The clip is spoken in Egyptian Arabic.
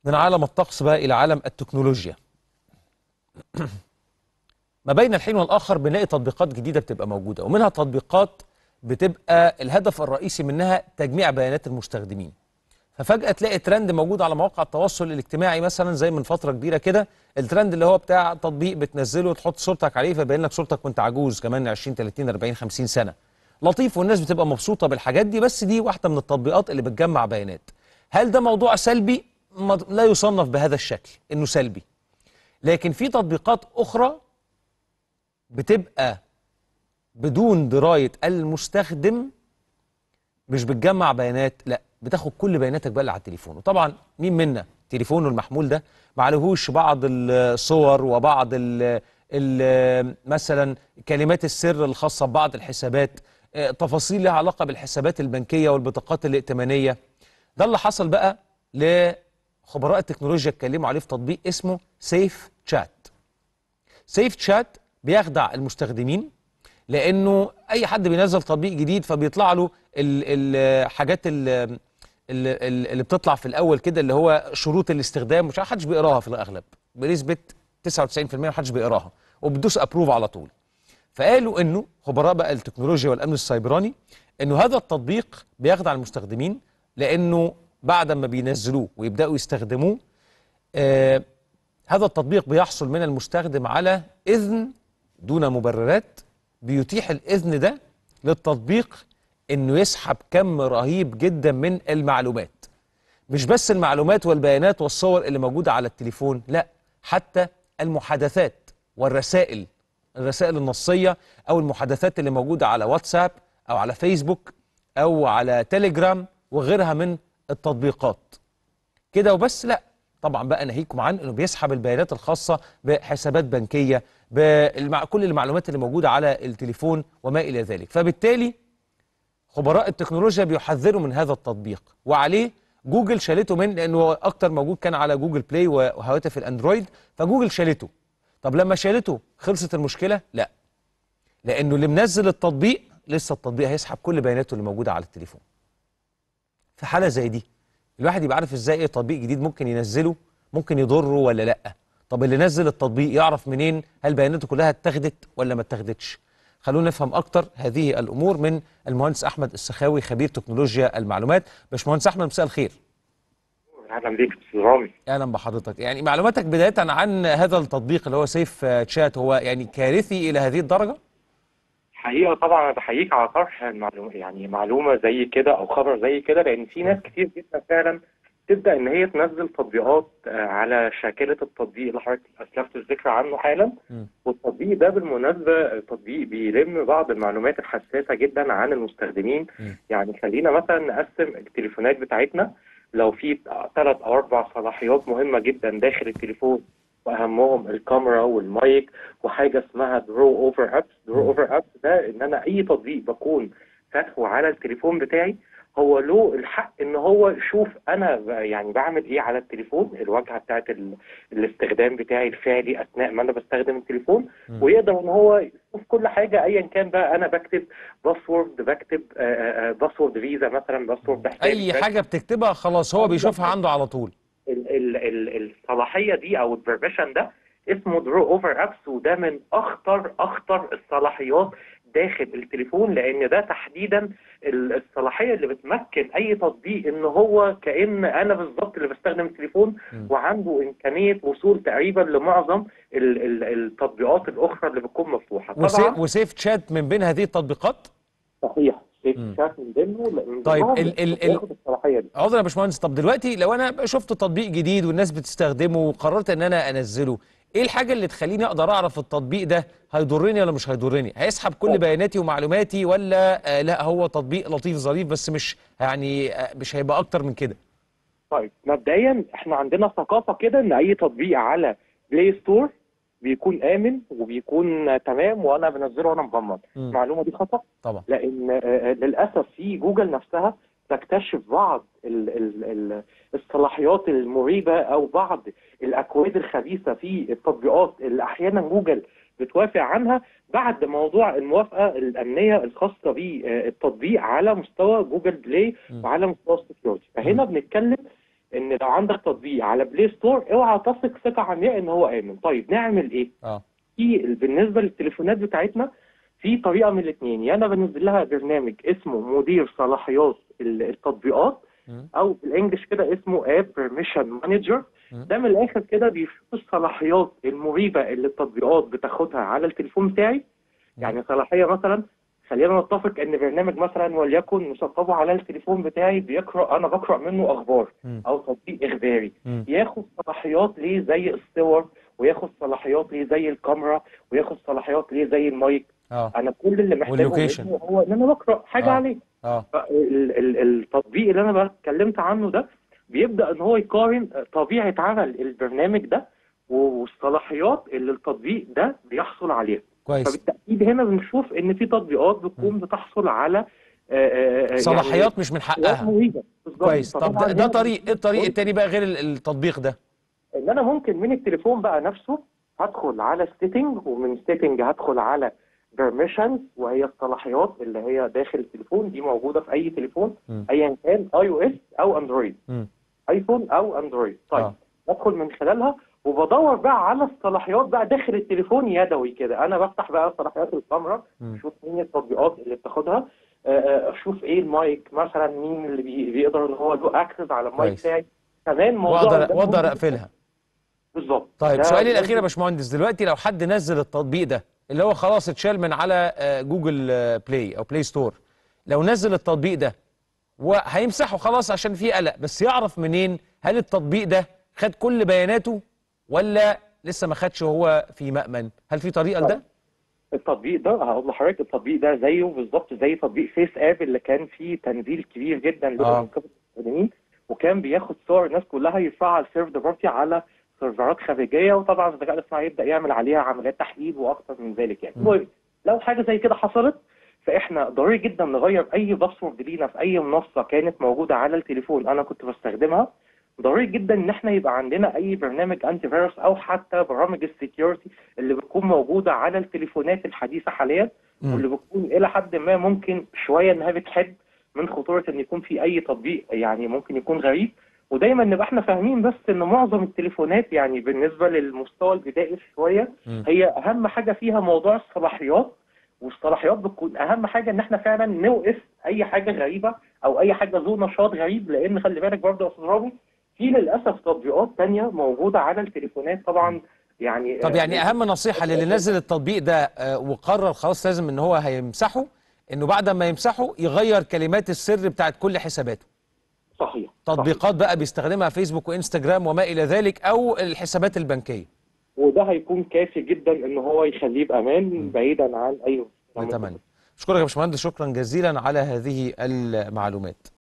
من عالم الطقس بقى إلى عالم التكنولوجيا ما بين الحين والآخر بنلاقي تطبيقات جديدة بتبقى موجودة ومنها تطبيقات بتبقى الهدف الرئيسي منها تجميع بيانات المستخدمين ففجأة تلاقي ترند موجود على مواقع التواصل الاجتماعي مثلا زي من فترة كبيرة كده الترند اللي هو بتاع تطبيق بتنزله وتحط صورتك عليه فيبين لك صورتك وانت عجوز كمان 20 30 40 50 سنة لطيف والناس بتبقى مبسوطة بالحاجات دي بس دي واحدة من التطبيقات اللي بتجمع بيانات هل ده موضوع سلبي؟ ما- لا يصنف بهذا الشكل انه سلبي لكن في تطبيقات اخرى بتبقى بدون دراية المستخدم مش بتجمع بيانات لا بتاخد كل بياناتك بقى اللي على التليفون وطبعا مين منا تليفونه المحمول ده ما عليهوش بعض الصور وبعض ال ال مثلا كلمات السر الخاصة ببعض الحسابات آه، تفاصيل لها علاقة بالحسابات البنكية والبطاقات الائتمانية ده اللي حصل بقى لخبراء التكنولوجيا اتكلموا عليه في تطبيق اسمه سيف تشات سيف تشات بيخدع المستخدمين لانه اي حد بينزل تطبيق جديد فبيطلع له الحاجات اللي اللي بتطلع في الاول كده اللي هو شروط الاستخدام مش حدش بيقراها في الاغلب بنسبه 99% محدش بيقراها وبتدوس ابروف على طول فقالوا انه خبراء بقى التكنولوجيا والامن السيبراني انه هذا التطبيق بيخدع المستخدمين لانه بعد ما بينزلوه ويبداوا يستخدموه آه هذا التطبيق بيحصل من المستخدم على اذن دون مبررات بيتيح الاذن ده للتطبيق انه يسحب كم رهيب جدا من المعلومات مش بس المعلومات والبيانات والصور اللي موجوده على التليفون لا حتى المحادثات والرسائل الرسائل النصيه او المحادثات اللي موجوده على واتساب او على فيسبوك او على تليجرام وغيرها من التطبيقات كده وبس لا طبعا بقى ناهيكم عن انه بيسحب البيانات الخاصه بحسابات بنكيه بكل كل المعلومات اللي موجوده على التليفون وما الى ذلك فبالتالي خبراء التكنولوجيا بيحذروا من هذا التطبيق وعليه جوجل شالته من لانه اكتر موجود كان على جوجل بلاي وهواتف الاندرويد فجوجل شالته طب لما شالته خلصت المشكله لا لانه اللي منزل التطبيق لسه التطبيق هيسحب كل بياناته اللي موجوده على التليفون في حاله زي دي الواحد يبقى عارف ازاي ايه تطبيق جديد ممكن ينزله ممكن يضره ولا لا طب اللي نزل التطبيق يعرف منين هل بياناته كلها اتاخدت ولا ما اتاخدتش خلونا نفهم اكتر هذه الامور من المهندس احمد السخاوي خبير تكنولوجيا المعلومات باشمهندس احمد مساء الخير اهلا بيك استاذ رامي اهلا بحضرتك يعني معلوماتك بدايه عن هذا التطبيق اللي هو سيف تشات هو يعني كارثي الى هذه الدرجه حقيقه طبعا انا بحييك على طرح المعلومه يعني معلومه زي كده او خبر زي كده لان في ناس كتير جدا فعلا تبدا ان هي تنزل تطبيقات آه، على شاكله التطبيق اللي حضرتك اسلفت الذكر عنه حالا م. والتطبيق ده بالمناسبه تطبيق بيلم بعض المعلومات الحساسه جدا عن المستخدمين م. يعني خلينا مثلا نقسم التليفونات بتاعتنا لو في ثلاث او اربع صلاحيات مهمه جدا داخل التليفون واهمهم الكاميرا والمايك وحاجه اسمها درو اوفر ابس درو اوفر ابس ده ان انا اي تطبيق بكون فاتحه على التليفون بتاعي هو له الحق ان هو يشوف انا ب- يعني بعمل ايه على التليفون الواجهه بتاعت ال... الاستخدام بتاعي الفعلي اثناء ما انا بستخدم التليفون مم. ويقدر ان هو يشوف كل حاجه ايا كان بقى انا بكتب باسورد بكتب باسورد فيزا مثلا باسورد حسابي اي حاجه بتكتبها خلاص هو بيشوفها عنده على طول ال ال ال الصلاحيه دي او البرميشن ده اسمه درو اوفر ابس وده من اخطر اخطر الصلاحيات داخل التليفون لان ده تحديدا ال- الصلاحيه اللي بتمكن اي تطبيق ان هو كان انا بالظبط اللي بستخدم التليفون م. وعنده امكانيه وصول تقريبا لمعظم ال ال التطبيقات الاخرى اللي بتكون مفتوحه وسي- طبعا وسيف تشات من بين هذه التطبيقات صحيح سيف م. شات من ضمنه من طيب، ضمنهم ال- ال- ال- بياخد الصلاحيه دي عذرا يا باشمهندس طب دلوقتي لو انا شفت تطبيق جديد والناس بتستخدمه وقررت ان انا انزله ايه الحاجه اللي تخليني اقدر اعرف التطبيق ده هيضرني ولا مش هيضرني هيسحب كل طيب. بياناتي ومعلوماتي ولا آه لا هو تطبيق لطيف ظريف بس مش يعني آه مش هيبقى اكتر من كده طيب مبدئيا احنا عندنا ثقافه كده ان اي تطبيق على بلاي ستور بيكون امن وبيكون تمام وانا بنزله وانا مغمض مم. المعلومه دي خطا طبعا لان آه، آه، للاسف في جوجل نفسها تكتشف بعض ال ال ال الصلاحيات المريبه او بعض الاكواد الخبيثه في التطبيقات اللي احيانا جوجل بتوافق عنها بعد موضوع الموافقه الامنيه الخاصه بالتطبيق على مستوى جوجل بلاي م. وعلى مستوى السكيورتي فهنا بنتكلم ان لو عندك تطبيق على بلاي ستور اوعى تثق ثقه عمياء ان هو امن طيب نعمل ايه اه في بالنسبه للتليفونات بتاعتنا في طريقه من الاثنين يا انا بنزل لها برنامج اسمه مدير صلاحيات ال- التطبيقات مم. او بالانجلش كده اسمه اب بيرميشن مانجر مم. ده من الاخر كده بيشوف الصلاحيات المريبه اللي التطبيقات بتاخدها على التليفون بتاعي يعني صلاحيه مثلا خلينا نتفق ان برنامج مثلا وليكن مسطبه على التليفون بتاعي بيقرا انا بقرا منه اخبار مم. او تطبيق اخباري مم. ياخد صلاحيات ليه زي الصور وياخد صلاحيات ليه زي الكاميرا وياخد صلاحيات ليه زي المايك اه انا كل اللي محتاجه واللوكيشن. منه هو ان انا بقرا حاجه آه. عليه اه ال- ال- التطبيق اللي انا اتكلمت عنه ده بيبدا ان هو يقارن طبيعه عمل البرنامج ده والصلاحيات اللي التطبيق ده بيحصل عليها كويس فبالتاكيد هنا بنشوف ان في تطبيقات بتكون بتحصل على آه، آه، آه، صلاحيات مش من يعني حقها مريبة. بالظبط. كويس طب فطبعاً ده, ده هنا طريق ايه الطريق بنقول التاني بقى غير ال- التطبيق ده ان انا ممكن من التليفون بقى نفسه هدخل على ستيتنج ومن ستيتنج هدخل على بيرميشنز وهي الصلاحيات اللي هي داخل التليفون دي موجوده في اي تليفون مم. ايا كان اي او اس او اندرويد مم. ايفون او اندرويد طيب آه. بدخل من خلالها وبدور بقى على الصلاحيات بقى داخل التليفون يدوي كده انا بفتح بقى صلاحيات الكاميرا مم. اشوف مين التطبيقات اللي بتاخدها آه، آه، اشوف ايه المايك مثلا مين اللي بي- بيقدر ان هو له اكسس على المايك كويس. بتاعي كمان موضوع واقدر ده واقدر ممكن- اقفلها بالظبط طيب ده سؤالي الاخير يا ممكن- باشمهندس دلوقتي لو حد نزل التطبيق ده اللي هو خلاص اتشال من على آه، جوجل آه، بلاي او بلاي ستور لو نزل التطبيق ده وهيمسحه خلاص عشان فيه قلق بس يعرف منين هل التطبيق ده خد كل بياناته ولا لسه ما خدش وهو في مأمن هل في طريقة لده؟ التطبيق ده هقول لحضرتك التطبيق ده زيه بالظبط زي تطبيق فيس اب اللي كان فيه تنزيل كبير جدا له آه. من قبل المستخدمين وكان بياخد صور الناس كلها يرفعها على السيرف بارتي على سيرفرات خارجيه وطبعا الذكاء الاصطناعي يبدا يعمل عليها عمليات تحليل واكثر من ذلك يعني م. المهم لو حاجه زي كده حصلت فاحنا ضروري جدا نغير اي باسورد لينا في اي منصه كانت موجوده على التليفون انا كنت بستخدمها ضروري جدا ان احنا يبقى عندنا اي برنامج انتي فيروس او حتى برامج السكيورتي اللي بتكون موجوده على التليفونات الحديثه حاليا مم. واللي بتكون الى حد ما ممكن شويه انها بتحد من خطوره ان يكون في اي تطبيق يعني ممكن يكون غريب ودايما نبقى احنا فاهمين بس ان معظم التليفونات يعني بالنسبه للمستوى البدائي شويه مم. هي اهم حاجه فيها موضوع الصلاحيات والصلاحيات بتكون اهم حاجه ان احنا فعلا نوقف اي حاجه غريبه او اي حاجه ذو نشاط غريب لان خلي بالك برضه يا استاذ رامي في للاسف تطبيقات تانية موجوده على التليفونات طبعا يعني طب يعني اهم نصيحة للي نزل التطبيق ده آه، وقرر خلاص لازم ان هو هيمسحه انه بعد ما يمسحه يغير كلمات السر بتاعت كل حساباته صحيح تطبيقات بقى بيستخدمها فيسبوك وانستجرام وما الى ذلك او الحسابات البنكيه وده هيكون كافي جدا ان هو يخليه بامان بعيدا عن اي نتمنى اشكرك يا باشمهندس شكرا جزيلا على هذه المعلومات